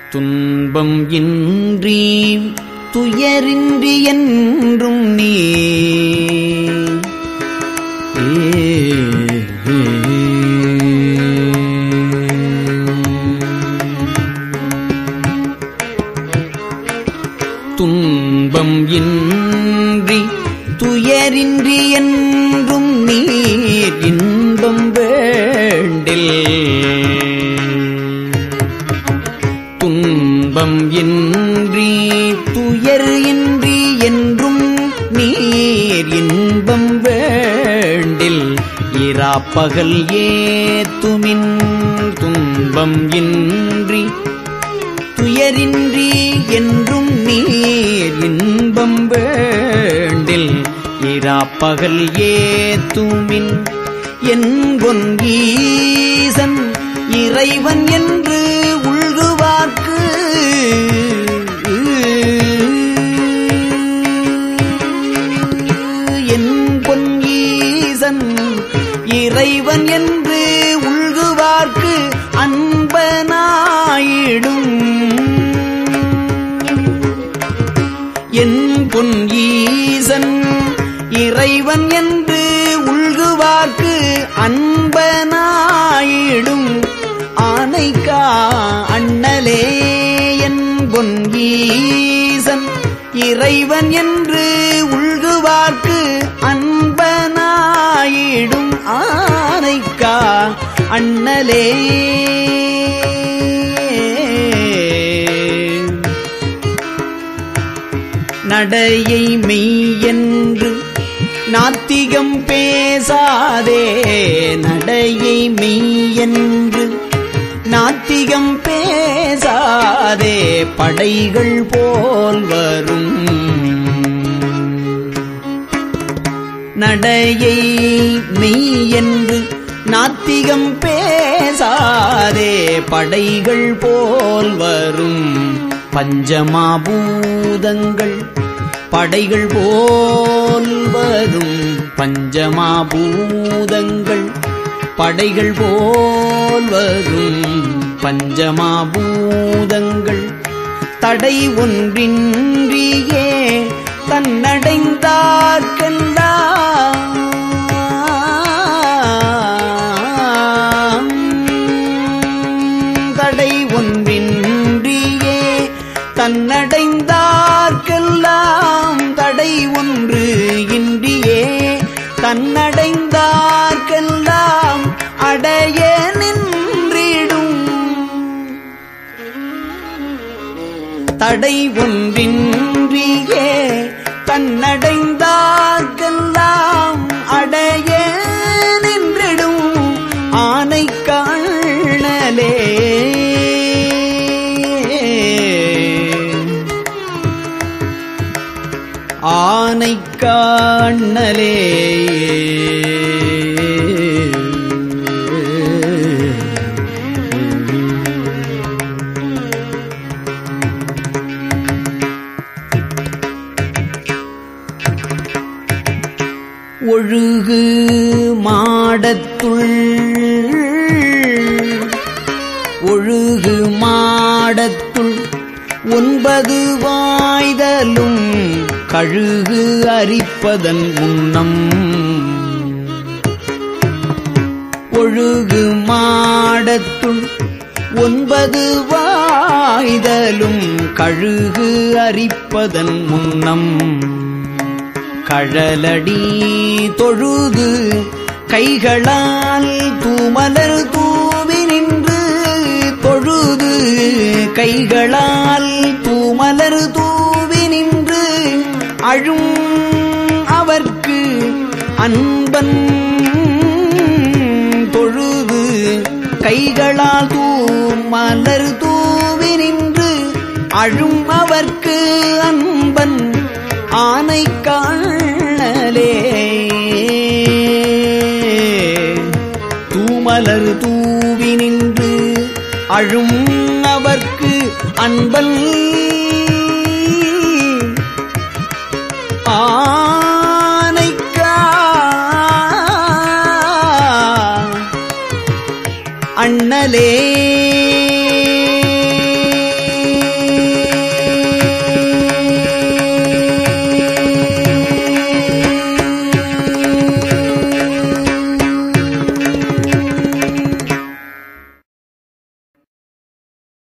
துன்பம் இன்றி துயரின்றி என்றும் நீ துன்பம் இன்றி துயரின்றி என்றும் நீர் இன்பம் வேண்டில் துன்பம் இன்றி துயர் இன்றி என்றும் நீர் இன்பம் வேண்டில் இராப்பகல் ஏத்துமின் துன்பம் இன்றி துயரின்றி என்றும் நீர் இன்பம் வேண்டில் இராப்பகல் ஏத்துமின் என்பொன் ஈசன் இறைவன் என்று உள்குவார்க்கு என் பொன் ஈசன் இறைவன் என்று உள்குவார்க்கு அன்பனாயிடும் என் பொன் ஈசன் இறைவன் என்று உள்குவார்க்கு அன்பனாயிடும் ஆனைக்கா அண்ணலே என் பொன் ஈசன் இறைவன் என்று உள்குவார்க்கு அன்பனாயிடும் ஆனைக்கா அண்ணலே நடையை மெய்யென்று நாத்திகம் பேசாதே நடையை மெய்யென்று நாத்திகம் பேசாதே படைகள் போல் வரும் நடையை மெய்யென்று நாத்திகம் பேசாதே படைகள் போல் வரும் பஞ்சமாபூதங்கள் படைகள் போல் வரும் பஞ்சமாபூதங்கள் படைகள் போல் வரும் பஞ்சமாபூதங்கள் தடை ஒன்றின்றியே தன்னடைந்தார்கெல்லாம் தடை ஒன்றின்றியே தன்னடைந்தார்க்கெல்லாம் தடை ஒன்று இன்றியே தன்னடைந்தார்க்கெல்லாம் அடைய நின்றிடும் தடை ஒன்றின்றியே தன்னடைந்தார்க்கெல்லாம் அடைய நின்றிடும் ஆனை காணலே ஆனை காணலே ஒழுகு மாடத்துள் ஒழுகு மாடத்துள் ஒன்பது வாய்தலும் கழுகு அரிப்பதன் முன்னம் ஒழுகு மாடத்துள் ஒன்பது வாய்தலும் கழுகு அரிப்பதன் முன்னம் கழலடி தொழுது கைகளால் தூமலர் தூவி நின்று தொழுது கைகளால் தூமலர் தூவி நின்று அழும் அவர்க்கு அன்பன் தொழுது கைகளால் தூமலர் தூவி நின்று அழும் அவர்க்கு அன்பன் ஆனை காணலே தூமலர் தூவி நின்று அழும் அவர்க்கு அன்பன் ஆனைக்கா அண்ணலே